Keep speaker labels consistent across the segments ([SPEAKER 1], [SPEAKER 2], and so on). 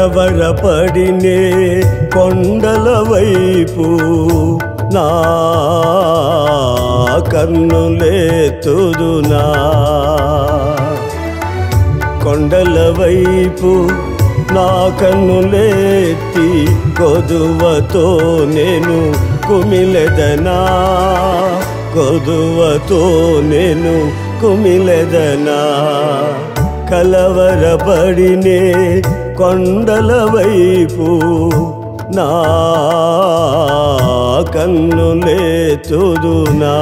[SPEAKER 1] కలవరపడినే కొండల వైపు నా కన్నులేతుదునా కొండల వైపు నా కన్నులేతి కొదువతో నేను కుమిలెదనా కొదువతో నేను కుమిలెదనా కలవరపడినే కొండల వైపు నా కన్నులేతుదునా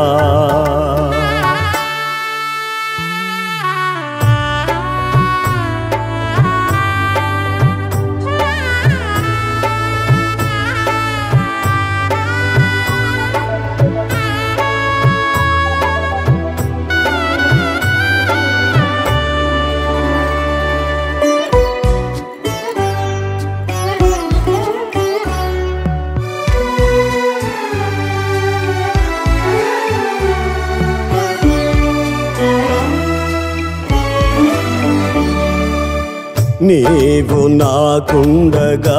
[SPEAKER 1] నీవు నాకుండగా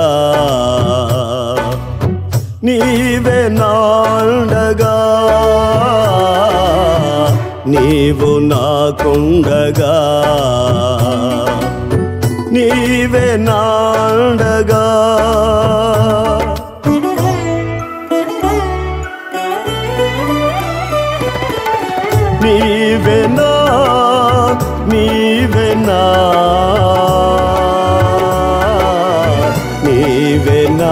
[SPEAKER 1] నీవే నాండగా నీవు నాకుండగా నీవే నాండగా నీవెనా నీవెనా నీవెనా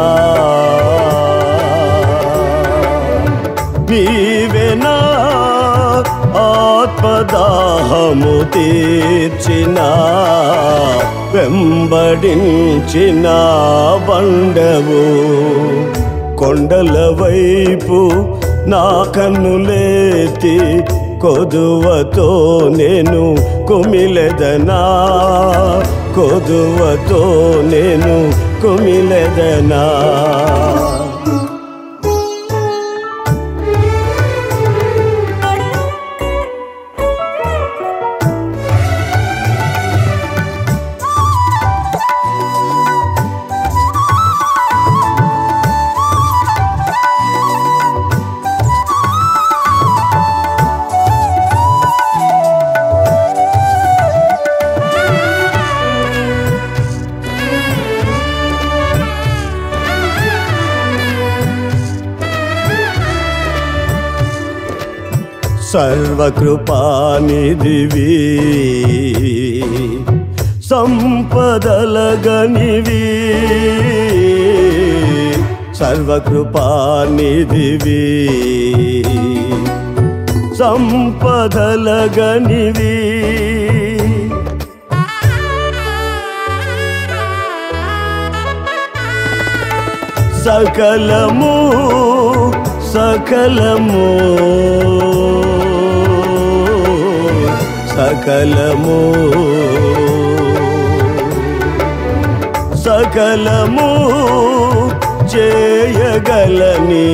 [SPEAKER 1] నీవెనా ఆత్మదాహము తీర్చిన వెంబడించిన బండవు కొండల వైపు నా కన్నులేతి కొదువతో నేను కుమిలెదనా కొదువతో నేను కుమిలెదనా సర్వకృపానిధివి సంపదలగనివి సర్వకృపానిధివి సంపదలగనివి సకలము సకలము సకలము సకలము చేయగలని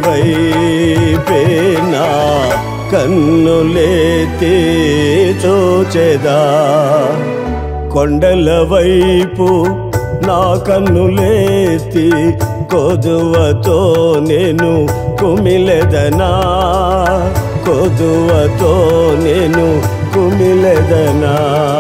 [SPEAKER 1] వైపేనా కన్నులేతే చోచెదా కొండల వైపు నా కన్నులేతి కొదువతో నేను కుమిలెదనా కొదువతో నేను కుమిలెదనా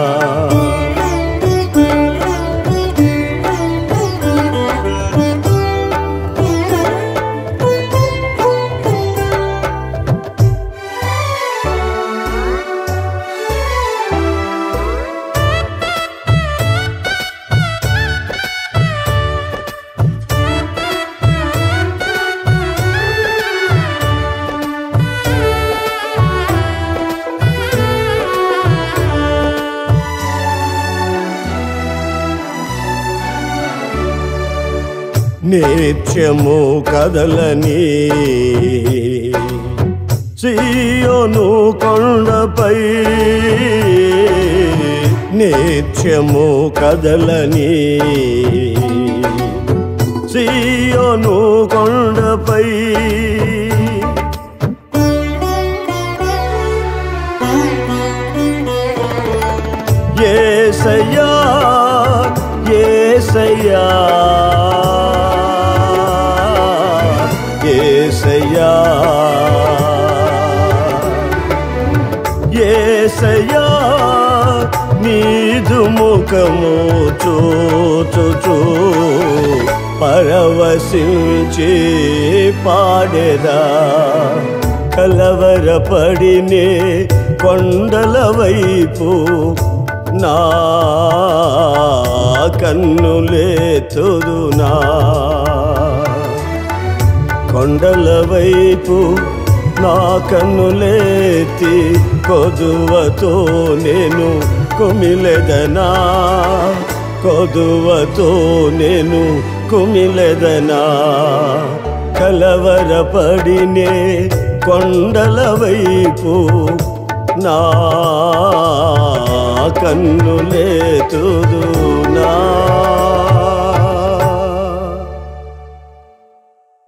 [SPEAKER 1] నిత్యము కదలని సియోను కొండపై నిత్యము కదలని సియోను కొండపై ఏసయ్యా ఏసయ్యా ఏసయ్యా ఏసయ్యా నీదు ముఖము చూచుచూ పరవశించి పాడెదా కలవరపడినే కొండల వైపు నా కన్నులేతుదునా కొండల వైపు నా కన్నులేతి కొదువతో నేను కుమిలెదనా కొదువతో నేను కుమిలెదనా కలవరపడినే కొండల వైపు నా కన్నులేతుదునా